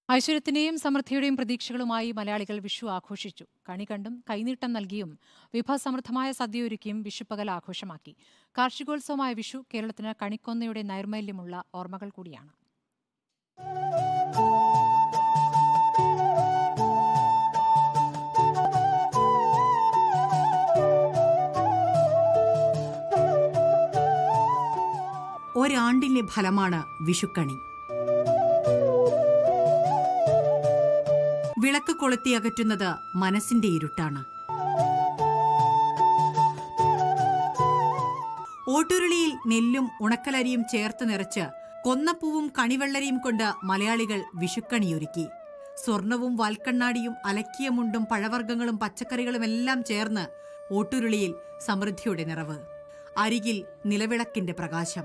ഐശ്വര്യത്തിന്റെയും സമൃദ്ധിയുടെയും പ്രതീക്ഷകളുമായി മലയാളികൾ വിഷു ആഘോഷിച്ചു കണി കണ്ടും കൈനീട്ടം നൽകിയും വിഭവസമൃദ്ധമായ സദ്യയൊരുക്കിയും വിഷുപ്പകൽ ആഘോഷമാക്കി കാർഷികോത്സവമായ വിഷു കേരളത്തിന് കണിക്കൊന്നയുടെ നൈർമല്യമുള്ള ഓർമ്മകൾ കൂടിയാണ് ഒരാണ്ടിന്റെ ഫലമാണ് വിഷുക്കണി വിളക്ക് കൊളുത്തി അകറ്റുന്നത് മനസ്സിന്റെ ഇരുട്ടാണ് ഓട്ടുരുളിയിൽ നെല്ലും ഉണക്കലരിയും ചേർത്ത് നിറച്ച് കൊന്നപ്പൂവും കണിവെള്ളരിയും കൊണ്ട് മലയാളികൾ വിഷുക്കണിയൊരുക്കി സ്വർണവും വാൽക്കണ്ണാടിയും അലക്കിയ മുണ്ടും പഴവർഗ്ഗങ്ങളും പച്ചക്കറികളും എല്ലാം ചേർന്ന് ഓട്ടുരുളിയിൽ സമൃദ്ധിയുടെ നിറവ് അരികിൽ നിലവിളക്കിന്റെ പ്രകാശം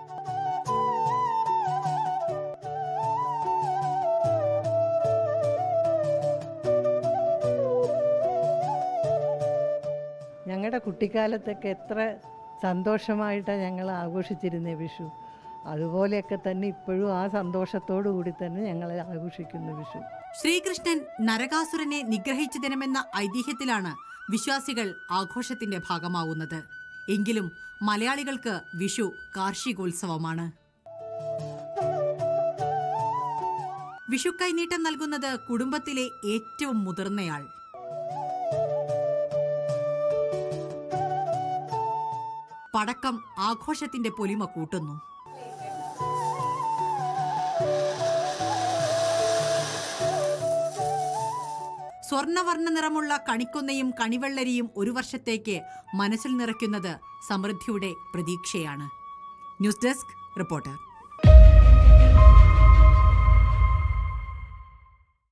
ഞങ്ങളുടെ കുട്ടിക്കാലത്തൊക്കെ എത്ര സന്തോഷമായിട്ടാണ് ഞങ്ങൾ ആഘോഷിച്ചിരുന്നത് വിഷു അതുപോലെയൊക്കെ തന്നെ ഇപ്പോഴും ആ സന്തോഷത്തോടു കൂടി തന്നെ ഞങ്ങൾ ആഘോഷിക്കുന്നു വിഷു ശ്രീകൃഷ്ണൻ നരകാസുരനെ നിഗ്രഹിച്ച ദിനമെന്ന ഐതിഹ്യത്തിലാണ് വിശ്വാസികൾ ആഘോഷത്തിന്റെ ഭാഗമാവുന്നത് എങ്കിലും മലയാളികൾക്ക് വിഷു കാർഷികോത്സവമാണ് വിഷു കൈനീട്ടം നൽകുന്നത് കുടുംബത്തിലെ ഏറ്റവും മുതിർന്നയാൾ പടക്കം ആഘോഷത്തിന്റെ പൊലിമ കൂട്ടുന്നു സ്വർണവർണ്ണ നിറമുള്ള കണിക്കൊന്നയും കണിവെള്ളരിയും ഒരു വർഷത്തേക്ക് മനസ്സിൽ നിറയ്ക്കുന്നത് സമൃദ്ധിയുടെ പ്രതീക്ഷയാണ് ന്യൂസ് ഡെസ്ക് റിപ്പോർട്ടർ